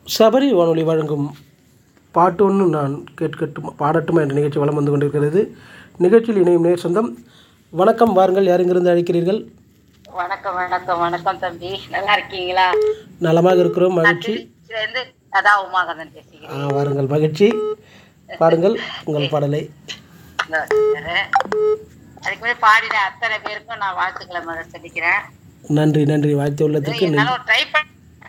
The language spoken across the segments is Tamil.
சபரி வானொலி வழங்கும் பாட்டு ஒன்று நான் கேட்கட்டும் பாடட்டுமா என்ற நிகழ்ச்சி வலம் வந்து கொண்டிருக்கிறது நிகழ்ச்சியில் இணையும் நேர் சொந்தம் வணக்கம் வாருங்கள் யாருங்கிருந்து அழைக்கிறீர்கள் வணக்கம் வணக்கம் வணக்கம் தம்பி நல்லா இருக்கீங்களா நலமாக இருக்கிறோம் மகிழ்ச்சி திருச்சியில இருந்து அதான் உமாகதன் பேசுகிறேன் ஆ, வாருங்கள் மகிழ்ச்சி பாடுங்கள் உங்கள் பாடலை இந்த வச்சுக்கிறேன். அதுக்கு முன்னாடி பாடின அத்தனை பேருக்கும் நான் வாழ்த்துக்களை முதல்ல சொல்லிக்கிறேன் நன்றி நன்றி வாழ்த்து உள்ளதற்கு நன்றி. என்னால ட்ரை பண்ண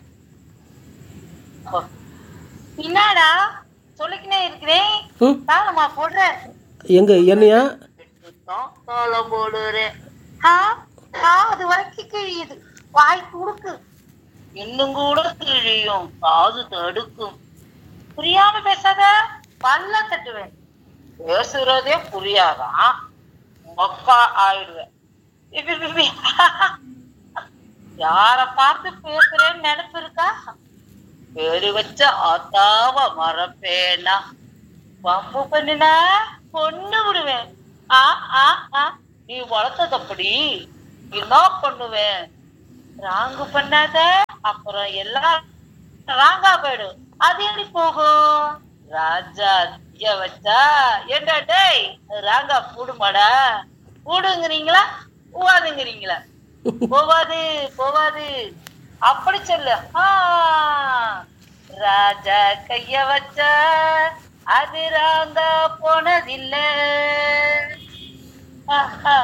ஓ. என்னடா சொல்லிக்கினே இருக்கிறேன் ம் தாளமா போடுற எங்க என்னையா கோலம் போடுறேன் ஆ ஆ, அது வரைக்கும் கிழியுது வாய் குடுக்கு இன்னும் கூட கிழியும் காது தடுக்கும் புரியாம பேசாத பல்ல தட்டுவேன் பேசுறதே புரியாதான் மொக்கா ஆயிடுவேன் இப்ப, இப்ப, இப்ப. யார பார்த்து பேசுறேன்னு நினைப்பு இருக்கா பேரு வச்ச ஆத்தாவ மறப்பேனா பம்பு பண்ணினா கொண்டு விடுவேன் ஆ ஆ ஆ நீ வளர்த்தது அப்படி என்ன பண்ணுவேன் ராங்கு பண்ணாத அப்புறம் எல்லாம் ராங்கா போயிடும் அது எப்படி போகும் ராஜா தீய வச்சா ஏண்டா டேய் ராங்கா பூடுமாடா பூடுங்கிறீங்களா பூவாதுங்கிறீங்களா போவாது போவாது அப்படி சொல்லு ஆ, ராஜா கைய வச்சா அது ராங்கா போனதில்லை ஆஹா